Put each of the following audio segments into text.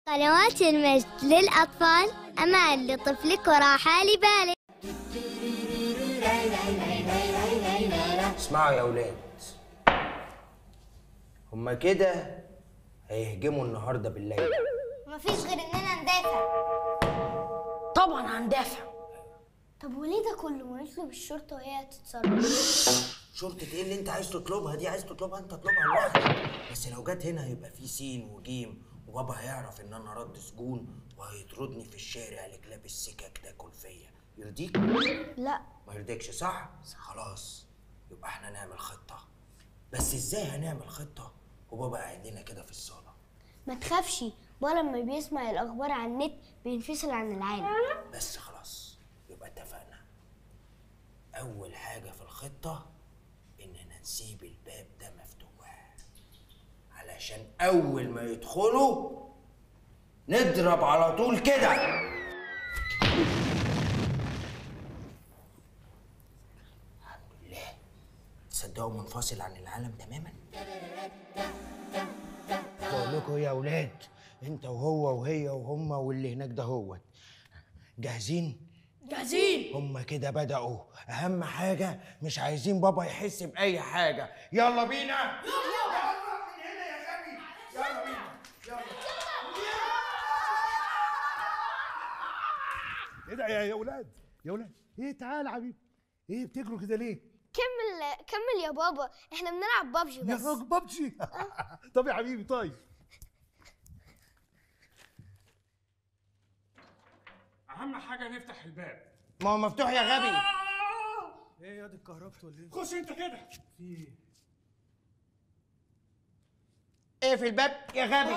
قنوات المجد للأطفال أمان لطفلك وراحة لبالك اسمعوا يا ولاد هما كده هيهجموا النهارده بالليل مفيش غير إننا ندافع طبعا هندافع طب وليه ده كله ما نطلب الشرطة وهي تتصرف شرطة ايه اللي انت عايز تطلبها دي عايز تطلبها انت اطلبها لوحدك بس لو جت هنا هيبقى في سين وجيم وبابا هيعرف ان انا رد سجون وهيطردني في الشارع لكلاب السكك تاكل فيا يرضيك؟ لا ما يرضيكش صح؟ خلاص يبقى احنا نعمل خطة بس ازاي هنعمل خطة وبابا قاعد لنا كده في الصالة ما تخافش بابا لما بيسمع الأخبار على النت بينفصل عن العالم بس خلاص يبقى اتفقنا أول حاجة في الخطة إننا نسيب الباب ده مفتوح علشان أول ما يدخلوا نضرب على طول كده الحمد لله تصدقوا منفصل عن العالم تماما بقول لكم يا أولاد أنت وهو وهي وهما واللي هناك ده هو جاهزين؟ جاهزين هما كده بدأوا أهم حاجة مش عايزين بابا يحس بأي حاجة يلا بينا ايه ده يا يا اولاد يا اولاد ايه تعال يا حبيبي ايه بتجروا كده ليه كمل كمل يا بابا احنا بنلعب بابجي يا بس راجل ببجي طب يا حبيبي طيب اهم حاجه نفتح الباب ما هو مفتوح يا غبي ايه يا دي اتكهربت ولا ايه خش انت كده في ايه ايه في الباب يا غبي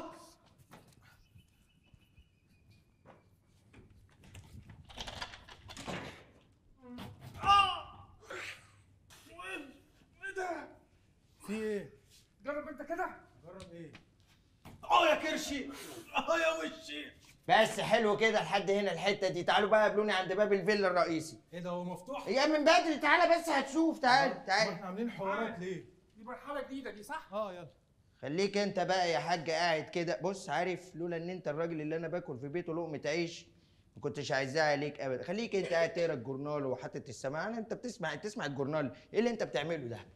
ايه ده في ايه جرب انت كده جرب ايه اه يا كرشي اه يا وشي بس حلو كده لحد هنا الحتة دي تعالوا بقى قابلوني عند باب الفيلا الرئيسي ايه ده هو مفتوح يا من بدري تعالى بس هتشوف تعال طب تعال احنا عاملين حوارات ليه دي مرحله جديده دي صح اه يلا خليك انت بقى يا حاج قاعد كده بص عارف لولا ان انت الراجل اللي انا باكل في بيته لقمه عيش ما كنتش عايزاها عليك ابدا خليك انت قاعد تقرا الجورنال وحاطط السماعه انت بتسمع تسمع الجورنال ايه اللي انت بتعمله ده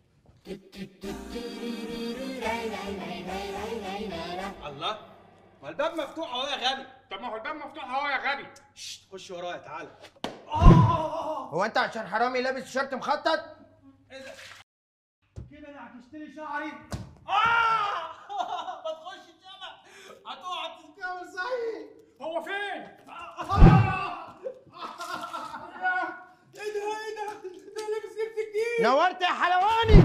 الله ما الباب مفتوح اهو يا غبي طب ما هو الباب مفتوح اهو يا غبي ششت خش ورايا تعالى هو انت عشان حرامي لابس شيرت مخطط كده انا هتشتري شعري اه ما تخش الجامع هتقع تتكامل زيي هو فين ايه ده ايه ده ده لابس لبس جديد نورت يا حلواني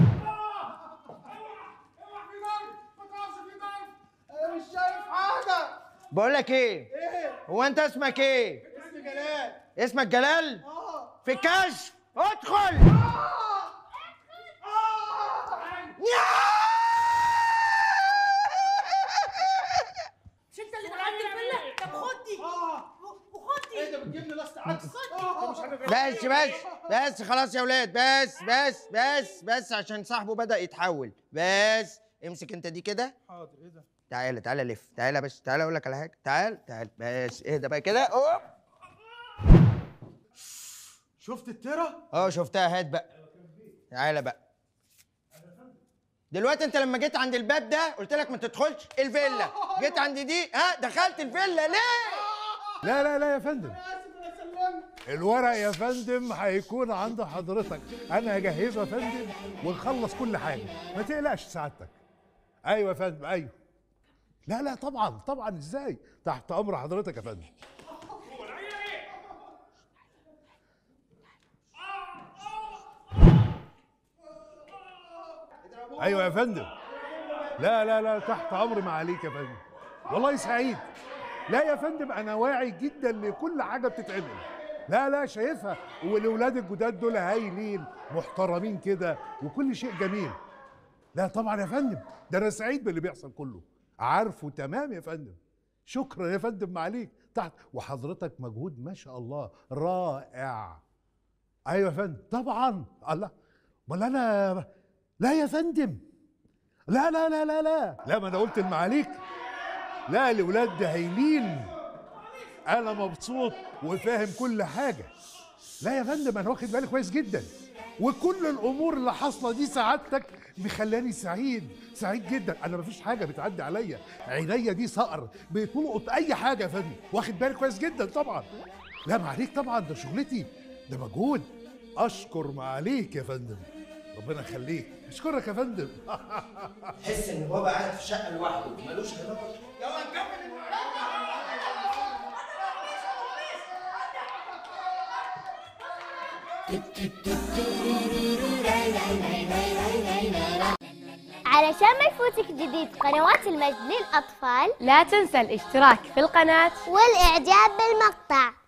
اوعى في ضرب ما تقفش في ضرب انا مش شايف حاجه بقول لك ايه ايه هو انت اسمك ايه اسمي جلال اسمك جلال اه في الكشف ادخل مش انت اللي دخلت الفيلا طب خد دي اه وخد ايه دي ده بتجيب لي لاست عكس بس بس بس خلاص يا ولاد بس بس بس بس عشان صاحبه بدأ يتحول بس امسك انت دي كده حاضر ايه ده تعالى تعالى لف تعالى بس تعالى اقول لك على حاجه تعال تعال بس اهدى بقى كده اوب شفت الترا اه شفتها هات بقى تعالى بقى دلوقتي انت لما جيت عند الباب ده قلت لك ما تدخلش الفيلا جيت عند دي ها دخلت الفيلا ليه لا لا لا يا فندم الورق يا فندم هيكون عند حضرتك انا هجهزه يا فندم ونخلص كل حاجه ما تقلقش سعادتك ايوه يا فندم ايوه لا لا طبعا طبعا ازاي تحت امر حضرتك يا فندم ايوه يا فندم لا لا لا تحت امر معاليك يا فندم والله سعيد لا يا فندم انا واعي جدا لكل حاجه بتتعمل لا لا شايفها والاولاد الجداد دول هايلين محترمين كده وكل شيء جميل لا طبعا يا فندم ده انا سعيد باللي بيحصل كله عارفه تمام يا فندم شكرا يا فندم معاليك تحت وحضرتك مجهود ما شاء الله رائع ايوه يا فندم طبعا الله امال انا لا يا فندم لا لا لا لا لا لا ما انا قلت المعاليك لا الولاد ده هايلين انا مبسوط وفاهم كل حاجه لا يا فندم انا واخد بالي كويس جدا وكل الامور اللي حاصله دي سعادتك مخلاني سعيد سعيد جدا انا مفيش حاجه بتعدي عليا عينيا دي صقر بتلقط اي حاجه يا فندم واخد بالي كويس جدا طبعا لا ما عليك طبعا ده شغلتي ده مجهود اشكر ما عليك يا فندم ربنا يخليك اشكرك يا فندم حس ان بابا قاعد في شقه لوحده ملوش علاقه يلا نكمل علشان ما يفوتك جديد قنوات المجد للأطفال لا تنسى الاشتراك في القناة والإعجاب بالمقطع